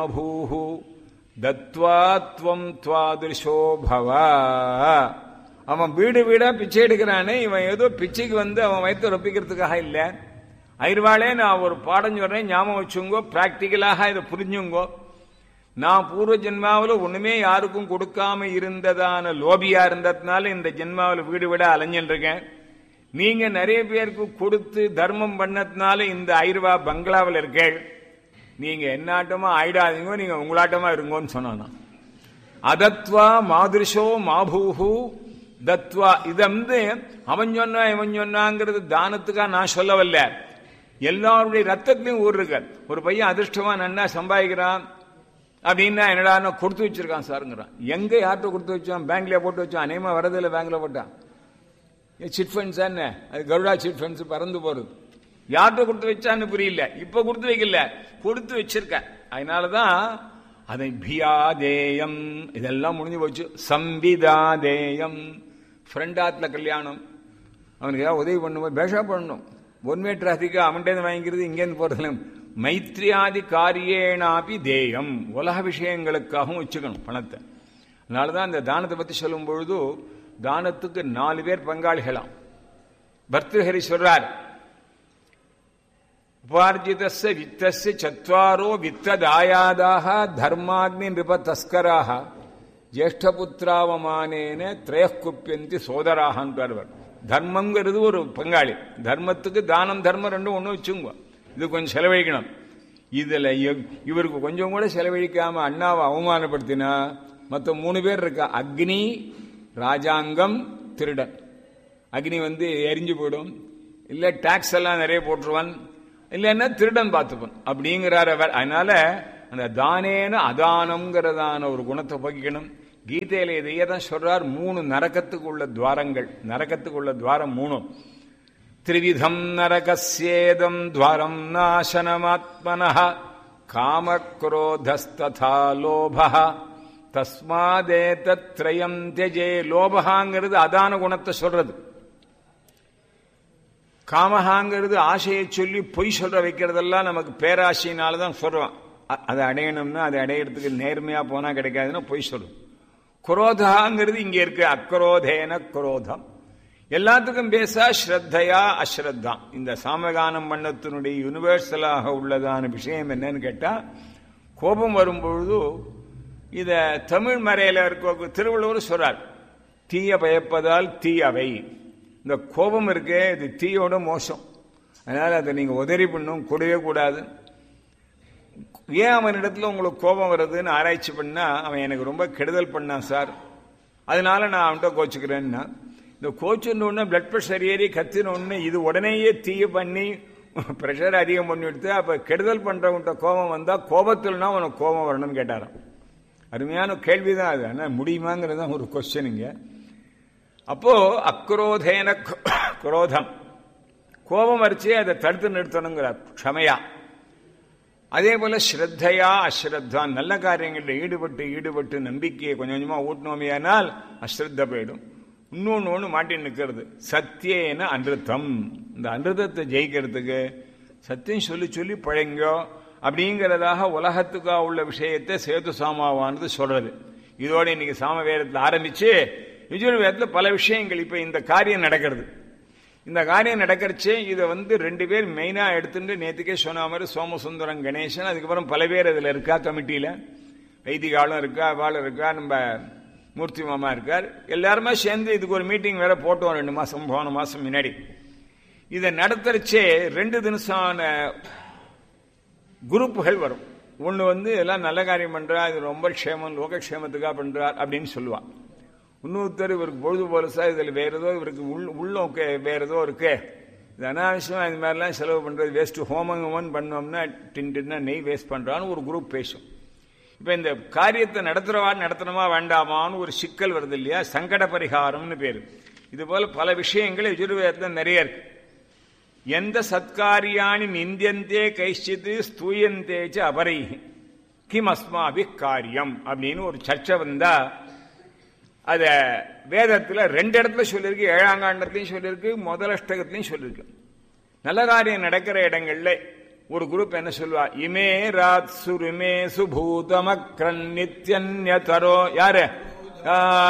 மாபூஹு தத்வா துவம் துவாதிருஷோ பவ அவன் வீடு வீடா பிச்சை எடுக்கிறானே இவன் ஏதோ பிச்சைக்கு வந்து அவன் வயிற்று ரொப்பிக்கிறதுக்காக இல்ல ஐர்வாளே நான் ஒரு பாடம் சொல்றேன் ஞாபகம் வச்சுங்கோ பிராக்டிக்கலாக இதை புரிஞ்சுங்கோ நான் பூர்வ ஜென்மாவில் ஒண்ணுமே யாருக்கும் கொடுக்காம இருந்ததான லோபியா இருந்ததுனால இந்த ஜென்மாவில் வீடு விட அலைஞ்சிட்டு இருக்கேன் நீங்க நிறைய பேருக்கு கொடுத்து தர்மம் பண்ணதுனால இந்த ஐரவா பங்களாவில் இருக்கேள் நீங்க என்னாட்டமா ஆயிடாதீங்க நீங்க உங்களாட்டமா இருங்கோன்னு சொன்னானா அதத்வா மாதிருஷோ மாபூஹு தத்வா இது வந்து அவன் சொன்னா இவன் சொன்னாங்கிறது தானத்துக்காக நான் சொல்லவல்ல எல்லாருடைய ரத்தத்திலையும் ஊர் இருக்க ஒரு பையன் அதிர்ஷ்டமா நன்னா சம்பாதிக்கிறான் அப்படின்னா என்னடா கொடுத்து வச்சிருக்கான் சாருங்கிறான் எங்க யார்கிட்ட கொடுத்து வச்சான் பேங்க்ல போட்டு வச்சான் அநேகமா வரதில்லை பேங்க்ல போட்டான் சிட் ஃபண்ட்ஸ் என்ன அது கருடா சிட் ஃபண்ட்ஸ் பறந்து போறது யார்கிட்ட கொடுத்து வச்சான்னு புரியல இப்ப கொடுத்து வைக்கல கொடுத்து வச்சிருக்க அதனாலதான் அதை பியாதேயம் இதெல்லாம் முடிஞ்சு போச்சு சம்பிதாதேயம் ஃப்ரெண்டாத்துல கல்யாணம் அவனுக்கு ஏதாவது உதவி பண்ணும்போது பேஷா பண்ணணும் ஒன் வே டிராஃபிக்கா அவன்கிட்ட வாங்கிக்கிறது இங்கேருந்து போறதுல மைத்ரியாதி காரியேனாபி தேயம் உலக விஷயங்களுக்காகவும் வச்சுக்கணும் பணத்தை அதனாலதான் இந்த தானத்தை பத்தி சொல்லும் பொழுது தானத்துக்கு நாலு பேர் பங்காளிகளாம் பர்திருஹரி சொல்றார் உபார்ஜிதஸ்ய வித்தஸ்ய சத்வாரோ வித்ததாயாதாக தர்மாக்னி நிருப தஸ்கராக ஜேஷ்டபுத்திராவமானேன திரயக்குப்பியந்தி சோதராகன்றார் தர்மங்கிறது ஒரு பங்காளி தர்மத்துக்கு தானம் தர்மம் ரெண்டும் ஒன்று வச்சுங்க இது கொஞ்சம் செலவழிக்கணும் இதுல இவருக்கு கொஞ்சம் கூட செலவழிக்காம அண்ணாவை அவமானப்படுத்தினா மற்ற மூணு பேர் இருக்கா அக்னி ராஜாங்கம் திருடன் அக்னி வந்து எரிஞ்சு போயிடும் இல்ல டாக்ஸ் எல்லாம் நிறைய போட்டுருவான் இல்லைன்னா திருடன் பார்த்துப்பான் அப்படிங்கிறார் அவர் அதனால அந்த தானேன அதானம்ங்கிறதான ஒரு குணத்தை போக்கிக்கணும் கீதையில இதையே தான் சொல்றார் மூணு நரக்கத்துக்கு உள்ள துவாரங்கள் நரக்கத்துக்கு உள்ள துவாரம் மூணும் திரிவிதம் நரகசேதம் துவாரம் நாசனமாத்மன காமக்ரோதஸ்ததா லோப தஸ்மாதேத்திரயம் தியஜே லோபகாங்கிறது அதான குணத்தை சொல்றது காமஹாங்கிறது ஆசையை சொல்லி பொய் சொல்ற வைக்கிறதெல்லாம் நமக்கு பேராசையினால தான் சொல்றான் அதை அடையணும்னா அதை அடையிறதுக்கு நேர்மையா போனா கிடைக்காதுன்னா பொய் சொல்லும் குரோதாங்கிறது இங்க இருக்கு அக்ரோதேன குரோதம் எல்லாத்துக்கும் பேசா ஸ்ரத்தையா அஸ்ரத்தா இந்த சாமகானம் பண்ணத்தினுடைய யூனிவர்சலாக உள்ளதான விஷயம் என்னன்னு கேட்டா கோபம் வரும்பொழுது இத தமிழ் மறையில இருக்க திருவள்ளுவர் சொல்றார் தீய பயப்பதால் தீயவை இந்த கோபம் இருக்கே இது தீயோட மோசம் அதனால அதை நீங்க உதறி பண்ணும் கூடவே கூடாது ஏன் அவனிடத்துல உங்களுக்கு கோபம் வருதுன்னு ஆராய்ச்சி பண்ணா அவன் எனக்கு ரொம்ப கெடுதல் பண்ணான் சார் அதனால நான் அவன்கிட்ட கோச்சுக்கிறேன்னா இந்த கோச்சுன்னு ஒன்று பிளட் ப்ரெஷர் ஏறி கத்தின ஒன்று இது உடனேயே தீய பண்ணி ப்ரெஷர் அதிகம் பண்ணி விடுத்து அப்போ கெடுதல் பண்ணுறவன்கிட்ட கோபம் வந்தால் கோபத்தில்னா உனக்கு கோபம் வரணும்னு கேட்டாராம் அருமையான கேள்விதான் அது ஆனால் முடியுமாங்கிறது தான் ஒரு கொஸ்டினுங்க அப்போ அக்ரோதேன குரோதம் கோபம் வரைச்சே அதை தடுத்து நிறுத்தணுங்கிறார் க்ஷமையா அதே போல ஸ்ரத்தையா அஸ்ரத்தா நல்ல காரியங்களில் ஈடுபட்டு ஈடுபட்டு நம்பிக்கையை கொஞ்சம் கொஞ்சமா ஊட்டினோமையானால் அஸ்ரத்த போயிடும் இன்னொன்னு ஒன்று மாட்டி நிற்கிறது சத்தியேன அன்றுத்தம் இந்த அன்றுதத்தை ஜெயிக்கிறதுக்கு சத்தியம் சொல்லி சொல்லி பழங்கோ அப்படிங்கிறதாக உலகத்துக்கா உள்ள விஷயத்தை சேது சாமாவானது சொல்றது இதோட இன்னைக்கு சாம வேதத்தில் ஆரம்பிச்சு யுஜுர்வேதத்தில் பல விஷயங்கள் இப்ப இந்த காரியம் நடக்கிறது இந்த காரியம் நடக்கிறச்சே இதை வந்து ரெண்டு பேர் மெயினா எடுத்துட்டு நேத்துக்கே சொன்ன மாதிரி சோமசுந்தரம் கணேசன் அதுக்கப்புறம் பல பேர் இதுல இருக்கா கமிட்டியில வைதிகாலும் இருக்கா வாழும் இருக்கா நம்ம மூர்த்தி மாமா இருக்கார் எல்லாருமே சேர்ந்து இதுக்கு ஒரு மீட்டிங் வேற போட்டோம் ரெண்டு மாசம் போன மாசம் முன்னாடி இதை நடத்துறச்சே ரெண்டு தினசான குரூப்புகள் வரும் ஒன்று வந்து எல்லாம் நல்ல காரியம் பண்றா இது ரொம்ப க்ஷேமம் லோகக்ஷேமத்துக்காக பண்றார் அப்படின்னு சொல்லுவான் இன்னொருத்தர் இவருக்கு பொழுது போலசா இதில் வேற ஏதோ இவருக்கு உள் உள்ளோக்கு வேற ஏதோ இருக்கு இது அனாவசியமா இந்த மாதிரிலாம் செலவு பண்றது வேஸ்ட் ஹோமம் ஹோமன் பண்ணோம்னா டின் டின்னா நெய் வேஸ்ட் பண்றான்னு ஒரு குரூப் பேசும் இப்ப இந்த காரியத்தை நடத்துறவா நடத்தணுமா வேண்டாமான்னு ஒரு சிக்கல் வருது இல்லையா சங்கட பரிகாரம்னு பேரு இது போல பல விஷயங்கள் யஜுர்வேதத்தில் நிறைய இருக்கு எந்த சத்காரியாணி நிந்தியந்தே கைச்சித்து ஸ்தூயந்தேச்சு அபரை கிம் அஸ்மாபி காரியம் அப்படின்னு ஒரு சர்ச்சை வந்தா அத வேதத்துல ரெண்டு இடத்துல சொல்லியிருக்கு ஏழாம் காண்டத்திலையும் சொல்லியிருக்கு முதல் அஷ்டகத்திலையும் சொல்லியிருக்கு நல்ல காரியம் நடக்கிற இடங்கள்ல ஒரு குரூப் என்ன சொல்லுவா இமே ராத் சுருமே சுபூதமக்ரன் நித்யன்யதரோ யாரு ஆ,